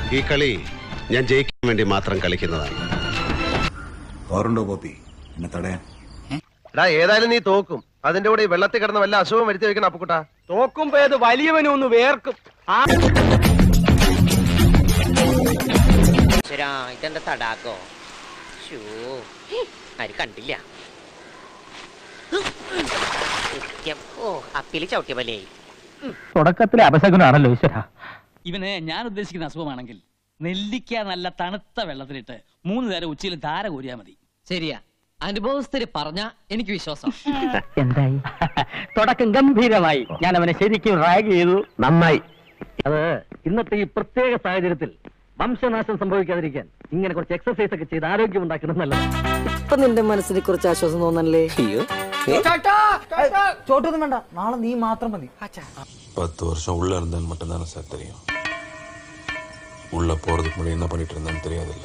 ഈ കളി ഞാൻ ജയിക്കാൻ വേണ്ടി മാത്രം കളിക്കുന്നതാണ് ഓറുണ്ടോ പോപ്പി എന്നെ തടയാൻ എടാ ഏതായാലും നീ തോക്കും അതിന്റെ കൂടെ ഈ വെള്ളത്തിൽ കിടന്ന വല്ല അസുഖം വരുത്തി വെക്കണം അപ്പുക്കുട്ടാ തോക്കുമ്പോ ഏത് വലിയവനും ഒന്ന് വേർക്കും ആ ശരാ ഇതെന്താ തടാകോ ഷൂ ആര് കണ്ടില്ല സത്യം. ഓ അപ്പില് ചവിട്ടിയ പോലെയായി തുടക്കത്തിലെ അപശകുനാണല്ലോ ഈശ്വര ഇവന് ഞാൻ ഉദ്ദേശിക്കുന്ന അസുഖമാണെങ്കിൽ നെല്ലിക്ക നല്ല തണുത്ത വെള്ളത്തിലിട്ട് മൂന്ന് നേരം ഉച്ചയിൽ ധാര കോരിയാ മതി ശരിയാ അനുഭവസ്ഥര് പറഞ്ഞ എനിക്ക് വിശ്വാസം എന്തായി തുടക്കം ഗംഭീരമായി ഞാൻ അവനെ ശരിക്കും റാഗ് ചെയ്തു നന്നായി അത് ഇന്നത്തെ ഈ പ്രത്യേക സാഹചര്യത്തിൽ വംശനാശം സംഭവിക്കാതിരിക്കാൻ ഇങ്ങനെ കുറച്ച് എക്സസൈസ് ഒക്കെ ചെയ്ത് ആരോഗ്യം ഉണ്ടാക്കണം നല്ലത് ഇപ്പൊ നിന്റെ മനസ്സിന് കുറച്ച് ആശ്വാസം തോന്നല്ലേ അയ്യോ ചോട്ടൊന്നും വേണ്ട നാളെ നീ മാത്രം മതി பத்து வருஷம் உள்ள இருந்தேன்னு மட்டும் தானே சார் தெரியும் உள்ள போறதுக்கு முன்னாடி என்ன பண்ணிட்டு இருந்தேன்னு தெரியாதுல்ல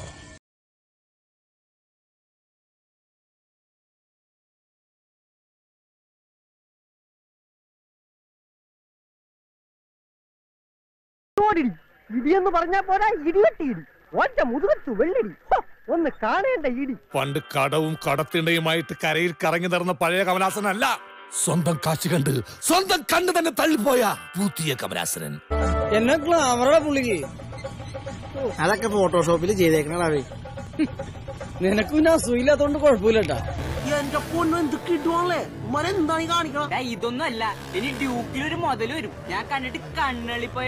ഇടിയെന്ന് പറഞ്ഞാ പോരാ ഇടിവെട്ടി ഇടി ഒറ്റ മുതുകത്തു വെള്ളിടി ഹോ, ഒന്ന് കാണേണ്ട ഇടി പണ്ട് കടവും കടത്തിണ്ടയുമായിട്ട് കരയിൽ കറങ്ങി നടന്ന പഴയ കമലാസനല്ല സ്വന്തം കാശ് കണ്ട് സ്വന്തം കണ്ണ് തന്നെ തള്ളിപ്പോയ പുതിയ കമലാസനൻ എന്നെ ക്ലാമറ പുള്ളിക്ക് അതൊക്കെ ഫോട്ടോഷോപ്പിൽ ചെയ്തേക്കണേ നിനക്ക് പിന്നെ അസുഖമില്ലാത്തോണ്ട് കുഴപ്പമില്ലട്ടാ എന്റെ പൊണ്ണു എന്ത് കിട്ടുവാണല്ലേ ഉമ്മാനെ എന്താണ് ഈ കാണിക്കണം ഇതൊന്നും അല്ല ഇനി ഡ്യൂക്കിൽ ഒരു മുതൽ വരും ഞാൻ കണ്ടിട്ട് കണ്ണളിപ്പോയ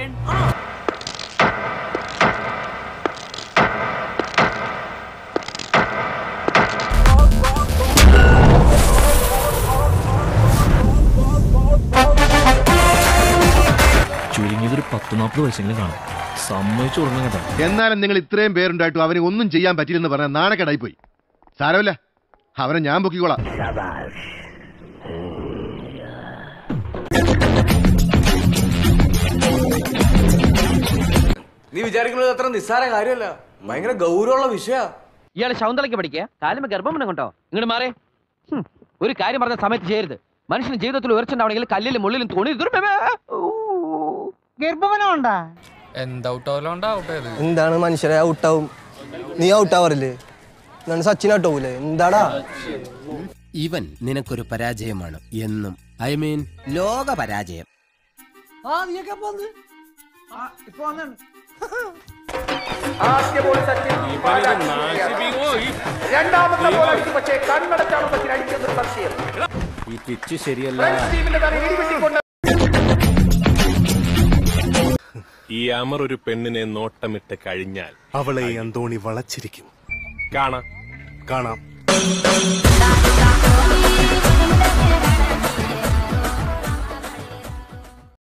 ചുരുങ്ങിയതൊരു പത്ത് നാൽപ്പത് വയസ്സെങ്കിലും കാണും സമ്മതിച്ചു കൊടുക്കണം കേട്ടോ എന്നാലും നിങ്ങൾ ഇത്രയും പേരുണ്ടായിട്ടും അവന് ഒന്നും ചെയ്യാൻ പറ്റില്ലെന്ന് പറഞ്ഞാൽ നാണക്കേടായി പോയി സാരമില്ല അവനെ ഞാൻ പൊക്കിക്കോളാം നീ വിചാരിക്കുന്നത് അത്ര നിസ്സാര കാര്യമല്ല ഭയങ്കര ഗൗരവമുള്ള വിഷയ ഇയാള് ശൗന്തളയ്ക്ക് പഠിക്കുക കാലുമ്പോ ഗർഭം കൊണ്ടോ ഇങ്ങോട്ട് മാറേ ഹും, ഒരു കാര്യം പറഞ്ഞ സമയത്ത് ചെയ്യരുത് മനുഷ്യന് ജീവിതത്തിൽ ഉയർച്ചുണ്ടാവണമെങ്കിൽ കല്ലിലും മുള്ളിലും തുണി ഗർഭവനമുണ്ടാ എന്താണ് മനുഷ്യരെ ഔട്ടാവും നീ ഔട്ടാവാറില്ലേ എന്താണ് സച്ചിൻ ഔട്ടാവൂലേ എന്താടാ ഇവൻ നിനക്കൊരു പരാജയമാണ് എന്നും ഐ മീൻ ലോക പരാജയം ആദ്യ ബോൾ സച്ചിൻ രണ്ടാമത്തെ ബോൾ അടിച്ചു പക്ഷേ കണ്ണടച്ചാണ് സച്ചിൻ അടിച്ചത് സംശയം ഈ പിച്ച് ശരിയല്ല ഫ്രഞ്ച് ടീമിന്റെ തന്നെ ഇടിവെട്ടിക്കൊണ്ട് ഈ അമർ ഒരു പെണ്ണിനെ നോട്ടമിട്ട് കഴിഞ്ഞാൽ അവളെ ഈ അന്തോണി വളച്ചിരിക്കും കാണാം കാണാം Thank